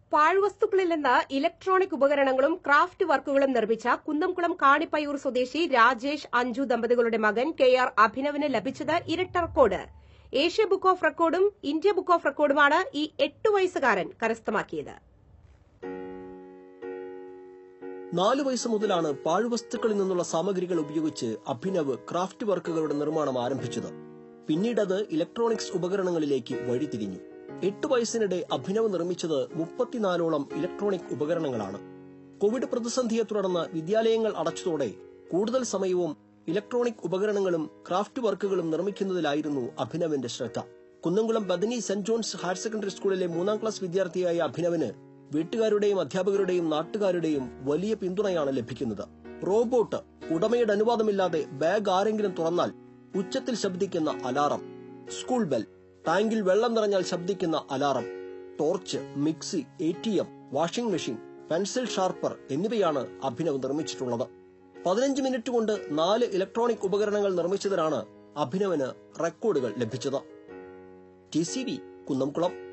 പാഴ്വസ്തുക്കളിൽ നിന്ന് ഇലക്ട്രോണിക് ഉപകരണങ്ങളും ക്രാഫ്റ്റ് വർക്കുകളും നിർമ്മിച്ച കുന്നംകുളം കാണിപ്പയ്യൂർ സ്വദേശി രാജേഷ് അഞ്ജു ദമ്പതികളുടെ മകൻ കെ ആർ അഭിനവിന് ലഭിച്ചത് ഇരട്ട റെക്കോർഡ് ഏഷ്യ ബുക്ക് ഓഫ് റെക്കോർഡും ഇന്ത്യ ബുക്ക് ഓഫ് റെക്കോർഡുമാണ് ഈ എട്ടു വയസ്സുകാരൻ കരസ്ഥമാക്കിയത് നാലു വയസ്സ് മുതലാണ് പാഴ്വസ്തുക്കളിൽ നിന്നുള്ള സാമഗ്രികൾ ഉപയോഗിച്ച് അഭിനവ് ക്രാഫ്റ്റ് വർക്കുകളുടെ നിർമ്മാണം ആരംഭിച്ചത് പിന്നീട് അത് ഇലക്ട്രോണിക്സ് ഉപകരണങ്ങളിലേക്ക് വഴിതിരിഞ്ഞു എട്ട് വയസ്സിനിടെ അഭിനവ് നിർമ്മിച്ചത് മുപ്പത്തിനാലോളം ഇലക്ട്രോണിക് ഉപകരണങ്ങളാണ് കോവിഡ് പ്രതിസന്ധിയെ തുടർന്ന് വിദ്യാലയങ്ങൾ അടച്ചതോടെ കൂടുതൽ സമയവും ഇലക്ട്രോണിക് ഉപകരണങ്ങളും ക്രാഫ്റ്റ് വർക്കുകളും നിർമ്മിക്കുന്നതിലായിരുന്നു അഭിനവിന്റെ ശ്രദ്ധ Kunnamkulam Bethany saint John's higher secondary സ്കൂളിലെ മൂന്നാം ക്ലാസ് വിദ്യാർത്ഥിയായ അഭിനവിന് വീട്ടുകാരുടെയും അധ്യാപകരുടെയും നാട്ടുകാരുടെയും വലിയ പിന്തുണയാണ് ലഭിക്കുന്നത് റോബോട്ട് ഉടമയുടെ അനുവാദമില്ലാതെ ബാഗ് ആരെങ്കിലും തുറന്നാൽ ഉച്ചത്തിൽ ശബ്ദിക്കുന്ന അലാറം സ്കൂൾ ബെൽ ടാങ്കിൽ വെള്ളം നിറഞ്ഞാൽ ശബ്ദിക്കുന്ന alarm torch mixie A T M washing machine pencil sharpener എന്നിവയാണ് അഭിനവ് നിർമ്മിച്ചിട്ടുള്ളത് പതിനഞ്ച് മിനിറ്റ് കൊണ്ട് നാല് ഇലക്ട്രോണിക് ഉപകരണങ്ങൾ നിർമ്മിച്ചതിനാണ് അഭിനവിന് റെക്കോർഡുകൾ ലഭിച്ചത് ടി സി വി കുന്നംകുളം